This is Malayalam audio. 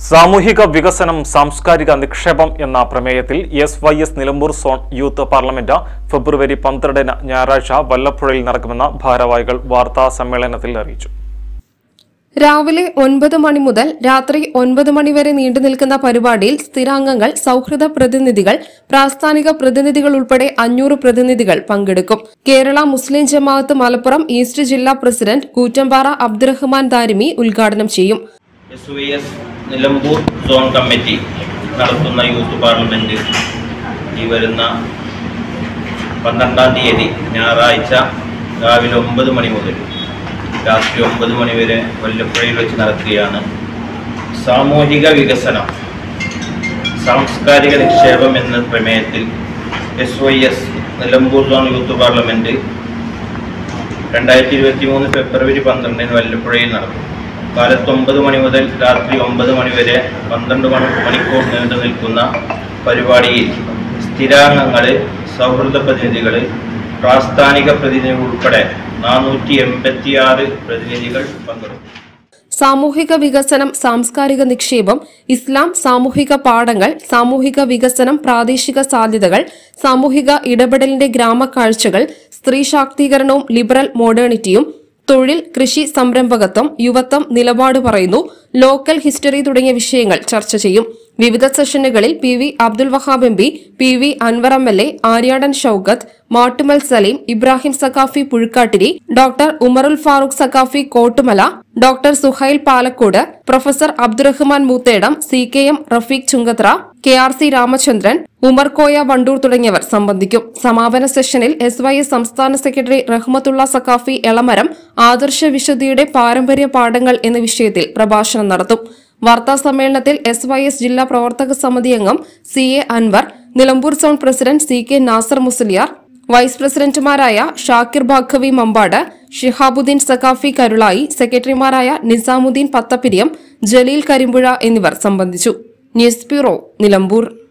സാമൂഹിക വികസനം സാംസ്കാരിക നിക്ഷേപം എന്ന പ്രമേയത്തിൽ S Y S Nilambur zone youth parliament ഫെബ്രുവരി പന്ത്രണ്ടിന് ഞായറാഴ്ച വല്ലപ്പുഴയിൽ നടക്കുമെന്ന് ഭാരവാഹികൾ വാർത്താ സമ്മേളനത്തിൽ അറിയിച്ചു രാവിലെ ഒൻപത് മണി മുതൽ രാത്രി ഒൻപത് മണി വരെ നീണ്ടു നിൽക്കുന്ന പരിപാടിയിൽ സ്ഥിരാംഗങ്ങൾ സൌഹൃദ പ്രതിനിധികൾ പ്രാസ്ഥാനിക പ്രതിനിധികൾ ഉൾപ്പെടെ അഞ്ഞൂറ് പ്രതിനിധികൾ പങ്കെടുക്കും കേരള മുസ്ലിം ജമാഅത്ത് മലപ്പുറം ഈസ്റ്റ് ജില്ലാ പ്രസിഡന്റ് കൂറ്റമ്പാറ അബ്ദുറഹ്മാൻ ദാരിമി ഉദ്ഘാടനം ചെയ്യും S Y S Nilambur zone committee നടത്തുന്ന യൂത്ത് പാർലമെൻറ്റ് ഈ വരുന്ന പന്ത്രണ്ടാം തീയതി ഞായറാഴ്ച രാവിലെ ഒമ്പത് മണി മുതൽ രാത്രി ഒമ്പത് മണി വരെ വല്ലപ്പുഴയിൽ വെച്ച് നടക്കുകയാണ് സാമൂഹിക വികസനം സാംസ്കാരിക നിക്ഷേപം എന്ന പ്രമേയത്തിൽ S Y S Nilambur zone youth parliament രണ്ടായിരത്തി ഇരുപത്തി മൂന്ന് ഫെബ്രുവരി പന്ത്രണ്ടിന് വല്ലപ്പുഴയിൽ നടക്കും കാലത്ത് ഒമ്പത് മണി മുതൽ രാത്രി ഒമ്പത് മണി വരെ പന്ത്രണ്ട് മണി മണിക്കൂർ നീണ്ടു നിൽക്കുന്ന പരിപാടിയിൽ സ്ഥിരാംഗങ്ങൾ സൗഹൃദ പ്രതിനിധികൾ പ്രാസ്ഥാനിക പ്രതിനിധികൾ ഉൾപ്പെടെ നാനൂറ്റി എൺപത്തിയാറ് പ്രതിനിധികൾ പങ്കെടുക്കും സാമൂഹിക വികസനം സാംസ്കാരിക നിക്ഷേപം ഇസ്ലാം സാമൂഹിക പാഠങ്ങൾ സാമൂഹിക വികസനം പ്രാദേശിക സാധ്യതകൾ സാമൂഹിക ഇടപെടലിന്റെ ഗ്രാമക്കാഴ്ചകൾ സ്ത്രീ ശാക്തീകരണവും ലിബറൽ മോഡേണിറ്റിയും തൊഴിൽ കൃഷി സംരംഭകത്വം യുവത്വം നിലപാട് പറയുന്നു ലോക്കൽ ഹിസ്റ്ററി തുടങ്ങിയ വിഷയങ്ങൾ ചർച്ച ചെയ്യും വിവിധ സെഷനുകളിൽ P V Abdul Wahab M P P V Anvar M L A Aryadan Shoukath Mattummal Saleem Ibrahim Saqafi Puzhukkattiri doctor Umarul Farooq Saqafi Kottumala doctor Suhail Palakkode professor Abdurahman Moothedam C K M Rafeeq Chungathara K R C Ramachandran Umar Koya Wandoor തുടങ്ങിയവർ സംബന്ധിക്കും സമാപന സെഷനിൽ എസ് വൈ എസ് സംസ്ഥാന സെക്രട്ടറി റഹ്മത്തുള്ള സക്കാഫി എളമരം ആദർശ വിശുദ്ധിയുടെ പാരമ്പര്യ പാഠങ്ങൾ എന്ന വിഷയത്തിൽ പ്രഭാഷണം നടത്തും വാർത്താ സമ്മേളനത്തിൽ എസ് വൈ എസ് ജില്ലാ പ്രവർത്തക സമിതി അംഗം C A Anvar Nilambur zone president C K Nasar Musliyar vice പ്രസിഡന്റുമാരായ ഷാക്കിർ ഭാഗവി മമ്പാട് ഷിഹാബുദ്ദീൻ സക്കാഫി കരുളായി സെക്രട്ടറിമാരായ നിസാമുദ്ദീൻ പത്തപ്പിരിയം ജലീൽ കരിമ്പുഴ എന്നിവർ സംബന്ധിച്ചു ന്യൂസ് ബ്യൂറോ നിലമ്പൂർ